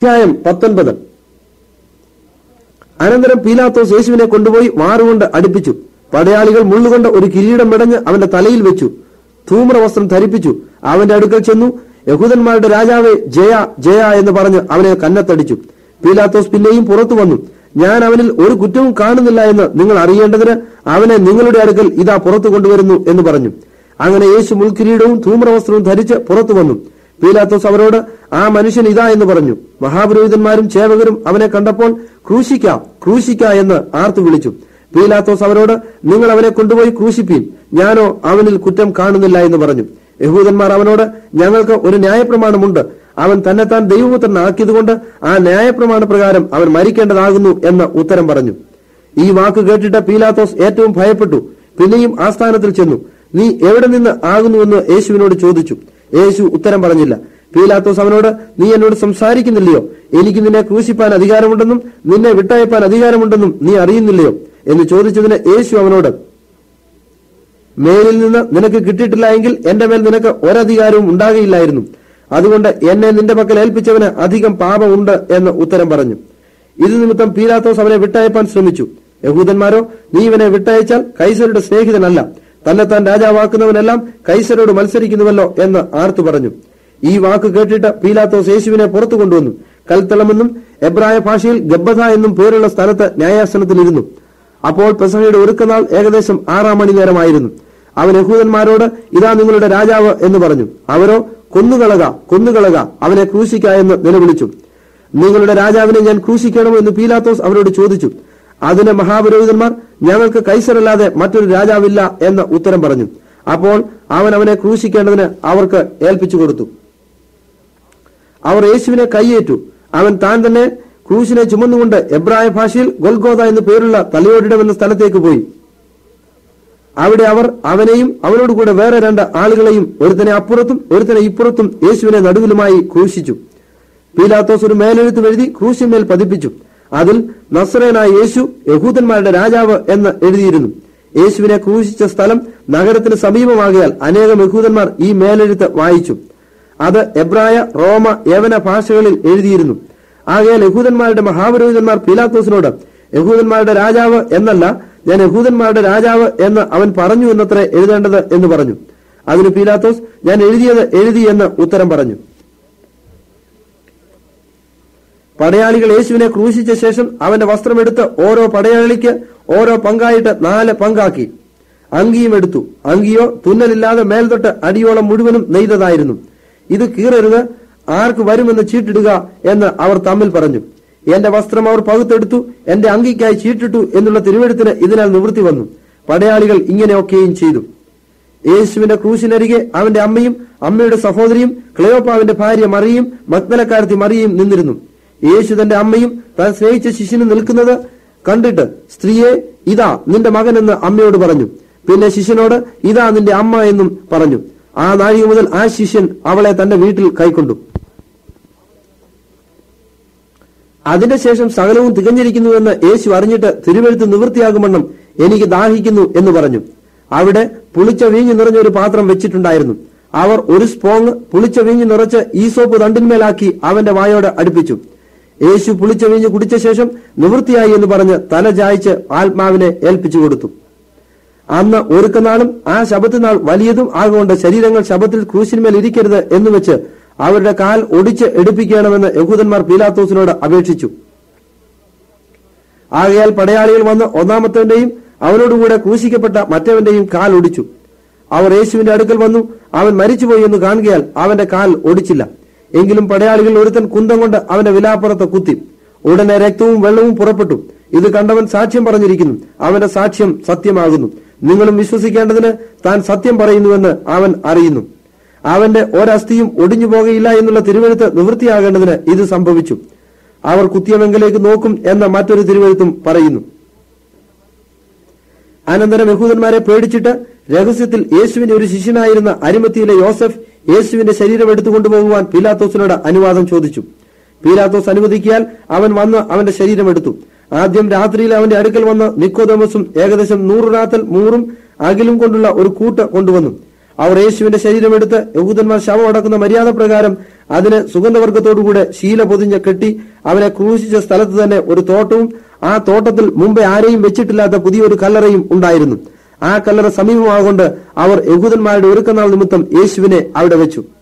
അധ്യായം പത്തൊൻപത് അനന്തരം പീലാത്തോസ് യേശുവിനെ കൊണ്ടുപോയി മാറുകൊണ്ട് അടുപ്പിച്ചു പടയാളികൾ മുള്ളുകൊണ്ട് ഒരു കിരീടം മെടഞ്ഞ് അവന്റെ തലയിൽ വെച്ചു ധൂമ്ര വസ്ത്രം ധരിപ്പിച്ചു അവന്റെ അടുക്കൽ ചെന്നു യഹൂദന്മാരുടെ രാജാവെ ജയ ജയ എന്ന് പറഞ്ഞ് അവനെ കന്നത്തടിച്ചു പീലാത്തോസ് പിന്നെയും പുറത്തു വന്നു ഞാൻ അവനിൽ ഒരു കുറ്റവും കാണുന്നില്ല എന്ന് നിങ്ങൾ അറിയേണ്ടതിന് അവനെ നിങ്ങളുടെ അടുക്കൽ ഇതാ പുറത്തു കൊണ്ടുവരുന്നു എന്ന് പറഞ്ഞു അങ്ങനെ യേശു മുൾക്കിരീടവും ധൂമ്രവസ്ത്രവും ധരിച്ച് പുറത്തു വന്നു പീലാത്തോസ് അവരോട് ആ മനുഷ്യൻ ഇതാ എന്ന് പറഞ്ഞു മഹാപുരോഹിതന്മാരും ചേവകരും അവനെ കണ്ടപ്പോൾ ക്രൂശിക്ക ക്രൂശിക്ക എന്ന് ആർത്തു വിളിച്ചു പീലാത്തോസ് അവരോട് നിങ്ങൾ അവനെ കൊണ്ടുപോയി ക്രൂശിപ്പീൻ ഞാനോ അവനിൽ കുറ്റം കാണുന്നില്ല എന്ന് പറഞ്ഞു യഹൂദന്മാർ അവനോട് ഞങ്ങൾക്ക് ഒരു ന്യായപ്രമാണമുണ്ട് അവൻ തന്നെത്താൻ ദൈവപുത്രനാക്കിയതുകൊണ്ട് ആ ന്യായപ്രമാണ പ്രകാരം അവൻ മരിക്കേണ്ടതാകുന്നു എന്ന് ഉത്തരം പറഞ്ഞു ഈ വാക്ക് കേട്ടിട്ട് പീലാത്തോസ് ഏറ്റവും ഭയപ്പെട്ടു പിന്നെയും ആസ്ഥാനത്തിൽ ചെന്നു നീ എവിടെ നിന്ന് ആകുന്നുവെന്ന് യേശുവിനോട് ചോദിച്ചു യേശു ഉത്തരം പറഞ്ഞില്ല പീലാത്തോസ് അവനോട് നീ എന്നോട് സംസാരിക്കുന്നില്ലയോ എനിക്ക് നിന്നെ ക്രൂശിപ്പാൻ അധികാരമുണ്ടെന്നും നിന്നെ വിട്ടയപ്പാൻ അധികാരമുണ്ടെന്നും നീ അറിയുന്നില്ലയോ എന്ന് ചോദിച്ചതിന് യേശു അവനോട് മേലിൽ നിന്ന് നിനക്ക് കിട്ടിയിട്ടില്ല എങ്കിൽ എന്റെ മേൽ നിനക്ക് ഒരധികാരവും ഉണ്ടാകയില്ലായിരുന്നു അതുകൊണ്ട് എന്നെ നിന്റെ പക്കൽ ഏൽപ്പിച്ചവന് അധികം പാപമുണ്ട് എന്ന് ഉത്തരം പറഞ്ഞു ഇത് നിമിത്തം പീലാത്തോസ് അവനെ വിട്ടയപ്പാൻ ശ്രമിച്ചു യഹൂദന്മാരോ നീ ഇവനെ വിട്ടയച്ചാൽ കൈസരുടെ സ്നേഹിതനല്ല തന്നെ താൻ രാജാവാക്കുന്നവനെല്ലാം കൈസരോട് മത്സരിക്കുന്നുവല്ലോ എന്ന് ആർത്തു പറഞ്ഞു ഈ വാക്ക് കേട്ടിട്ട് പീലാത്തോസ് യേശുവിനെ പുറത്തു കൊണ്ടുവന്നു കൽത്തളമെന്നും എബ്രായ ഭാഷയിൽ ഗബ്ബഥ എന്നും പേരുള്ള സ്ഥലത്ത് ന്യായാസനത്തിലിരുന്നു അപ്പോൾ പെസഹയുടെ ഒരുക്കനാൾ ഏകദേശം ആറാം മണി നേരമായിരുന്നു അവൻ യഹൂദന്മാരോട് ഇതാ നിങ്ങളുടെ രാജാവ് എന്ന് പറഞ്ഞു അവരോ കൊന്നുകളക കൊന്നുകളക അവനെ ക്രൂശിക്ക എന്ന് നിലവിളിച്ചു നിങ്ങളുടെ രാജാവിനെ ഞാൻ ക്രൂശിക്കണമോ എന്ന് പീലാത്തോസ് അവരോട് ചോദിച്ചു അതിന് മഹാപുരോഹിതന്മാർ ഞങ്ങൾക്ക് കൈസറല്ലാതെ മറ്റൊരു രാജാവില്ല എന്ന് ഉത്തരം പറഞ്ഞു അപ്പോൾ അവൻ അവനെ ക്രൂശിക്കേണ്ടതിന് അവർക്ക് ഏൽപ്പിച്ചു കൊടുത്തു അവർ യേശുവിനെ കൈയേറ്റു അവൻ താൻ തന്നെ ക്രൂശിനെ ചുമന്നുകൊണ്ട് എബ്രായ ഭാഷയിൽ ഗൊൽഗോത എന്ന് പേരുള്ള തലയോടിടം എന്ന സ്ഥലത്തേക്ക് പോയി അവിടെ അവർ അവനെയും അവനോടുകൂടെ വേറെ രണ്ട് ആളുകളെയും ഒരുത്തനെ അപ്പുറത്തും ഒരുത്തനെ ഇപ്പുറത്തും യേശുവിനെ നടുവിലുമായി ക്രൂശിച്ചു പീലാത്തോസ് ഒരു മേലെഴുത്ത് എഴുതി ക്രൂശിന്മേൽ പതിപ്പിച്ചു അതിൽ നസ്രേനായ യേശു യഹൂദന്മാരുടെ രാജാവ് എന്ന് എഴുതിയിരുന്നു യേശുവിനെ ക്രൂശിച്ച സ്ഥലം നഗരത്തിന് സമീപമാകിയാൽ അനേകം യഹൂദന്മാർ ഈ മേലെഴുത്ത് വായിച്ചു അത് എബ്രായ റോമ യവന ഭാഷകളിൽ എഴുതിയിരുന്നു ആകയാൽ യഹൂദന്മാരുടെ മഹാപുരോഹിതന്മാർ പീലാത്തോസിനോട് യഹൂദന്മാരുടെ രാജാവ് എന്നല്ല ഞാൻ യഹൂദന്മാരുടെ രാജാവ് എന്ന് അവൻ പറഞ്ഞു എന്നത്രേ എഴുതേണ്ടത് എന്ന് പറഞ്ഞു അതിന് പീലാത്തോസ് ഞാൻ എഴുതിയത് എഴുതി എന്ന് ഉത്തരം പറഞ്ഞു പടയാളികൾ യേശുവിനെ ക്രൂശിച്ച ശേഷം അവന്റെ വസ്ത്രമെടുത്ത് ഓരോ പടയാളിക്ക് ഓരോ പങ്കായിട്ട് നാല് പങ്കാക്കി അങ്കിയും എടുത്തു അങ്കിയോ തുന്നലില്ലാതെ മേൽതൊട്ട് അടിയോളം മുഴുവനും നെയ്തതായിരുന്നു ഇത് കീറരുത് ആർക്ക് വരുമെന്ന് ചീട്ടിടുക എന്ന് അവർ തമ്മിൽ പറഞ്ഞു എന്റെ വസ്ത്രം അവർ പകുത്തെടുത്തു എന്റെ അങ്കിക്കായി ചീട്ടിട്ടു എന്നുള്ള തിരുവെടുത്തിന് ഇതിനാൽ നിവൃത്തി വന്നു പടയാളികൾ ഇങ്ങനെയൊക്കെയും ചെയ്തു യേശുവിന്റെ ക്രൂശിനരികെ അവന്റെ അമ്മയും അമ്മയുടെ സഹോദരിയും ക്ലയോപ്പാവിന്റെ ഭാര്യ മറിയും മഗ്നലക്കാരത്തി മറിയും നിന്നിരുന്നു യേശു തന്റെ അമ്മയും താൻ സ്നേഹിച്ച ശിഷ്യനും നിൽക്കുന്നത് കണ്ടിട്ട് സ്ത്രീയെ ഇതാ നിന്റെ മകൻ എന്ന് അമ്മയോട് പറഞ്ഞു പിന്നെ ശിഷ്യനോട് ഇതാ നിന്റെ അമ്മ എന്നും പറഞ്ഞു ആ നാഴിക മുതൽ ആ ശിഷ്യൻ അവളെ തന്റെ വീട്ടിൽ കൈക്കൊണ്ടു അതിന്റെ ശേഷം സകലവും തികഞ്ഞിരിക്കുന്നുവെന്ന് യേശു അറിഞ്ഞിട്ട് തിരുവെഴുത്ത് നിവൃത്തിയാകുമെണ്ണം എനിക്ക് ദാഹിക്കുന്നു എന്ന് പറഞ്ഞു അവിടെ പുളിച്ച വീഞ്ഞു നിറഞ്ഞ ഒരു പാത്രം വെച്ചിട്ടുണ്ടായിരുന്നു അവർ ഒരു സ്പോങ് പുളിച്ച വീഞ്ഞു നിറച്ച് ഈസോപ്പ് തണ്ടിന്മേലാക്കി അവന്റെ വായോട് അടുപ്പിച്ചു യേശു പുളിച്ച വീഞ്ഞ് കുടിച്ച ശേഷം നിവൃത്തിയായി എന്ന് പറഞ്ഞ് തല ചായ്ച്ച് ആത്മാവിനെ ഏൽപ്പിച്ചു കൊടുത്തു അന്ന് ഒരുക്കനാളും ആ ശബത്തിനാൾ വലിയതും ആകൊണ്ട് ശരീരങ്ങൾ ശബത്തിൽ ക്രൂശിന്മേൽ ഇരിക്കരുത് എന്ന് വെച്ച് അവരുടെ കാൽ ഒടിച്ച് എടുപ്പിക്കണമെന്ന് യഹൂദന്മാർ പീലാത്തോസിനോട് അപേക്ഷിച്ചു ആകയാൽ പടയാളികൾ വന്ന് ഒന്നാമത്തവന്റെയും അവനോടുകൂടെ ക്രൂശിക്കപ്പെട്ട മറ്റവന്റെയും കാൽ ഒടിച്ചു അവർ യേശുവിന്റെ അടുക്കൽ വന്നു അവൻ മരിച്ചുപോയി എന്ന് കാണുകയാൽ അവന്റെ കാൽ ഒടിച്ചില്ല എങ്കിലും പടയാളികൾ ഒരുത്തൻ കുന്തം കൊണ്ട് അവന്റെ വിലാപ്പുറത്ത് കുത്തി ഉടനെ രക്തവും വെള്ളവും പുറപ്പെട്ടു ഇത് കണ്ടവൻ സാക്ഷ്യം പറഞ്ഞിരിക്കുന്നു അവന്റെ സാക്ഷ്യം സത്യമാകുന്നു നിങ്ങളും വിശ്വസിക്കേണ്ടതിന് താൻ സത്യം പറയുന്നുവെന്ന് അവൻ അറിയുന്നു അവന്റെ ഒരസ്ഥിയും ഒടിഞ്ഞു പോകയില്ല എന്നുള്ള തിരുവഴുത്ത് നിവൃത്തിയാകേണ്ടതിന് ഇത് സംഭവിച്ചു അവർ കുത്തിയമെങ്കിലേക്ക് നോക്കും എന്ന മറ്റൊരു തിരുവഴുത്തും പറയുന്നു അനന്തരം യഹൂദന്മാരെ പേടിച്ചിട്ട് രഹസ്യത്തിൽ യേശുവിന്റെ ഒരു ശിഷ്യനായിരുന്ന അരിമത്തിയിലെ യോസഫ് യേശുവിന്റെ ശരീരം എടുത്തുകൊണ്ടുപോകുവാൻ പീലാത്തോസിനോട് അനുവാദം ചോദിച്ചു പീലാത്തോസ് അനുവദിക്കിയാൽ അവൻ വന്ന് അവന്റെ ശരീരം എടുത്തു ആദ്യം രാത്രിയിൽ അവന്റെ അടുക്കൽ വന്ന് നിക്കോദമസും ഏകദേശം നൂറ് റാത്തൽ മൂറും അകിലും കൊണ്ടുള്ള ഒരു കൂട്ട് കൊണ്ടുവന്നു അവർ യേശുവിന്റെ ശരീരമെടുത്ത് യഹൂദന്മാർ ശവം അടക്കുന്ന മര്യാദ പ്രകാരം അതിന് സുഗന്ധവർഗത്തോടുകൂടെ ശീല പൊതിഞ്ഞ കെട്ടി അവനെ ക്രൂശിച്ച സ്ഥലത്ത് തന്നെ ഒരു തോട്ടവും ആ തോട്ടത്തിൽ മുമ്പേ ആരെയും വെച്ചിട്ടില്ലാത്ത പുതിയൊരു കല്ലറയും ഉണ്ടായിരുന്നു ആ കല്ലറ സമീപമാകൊണ്ട് അവർ യഹൂദന്മാരുടെ ഒരുക്കനാൾ നിമിത്തം യേശുവിനെ അവിടെ വെച്ചു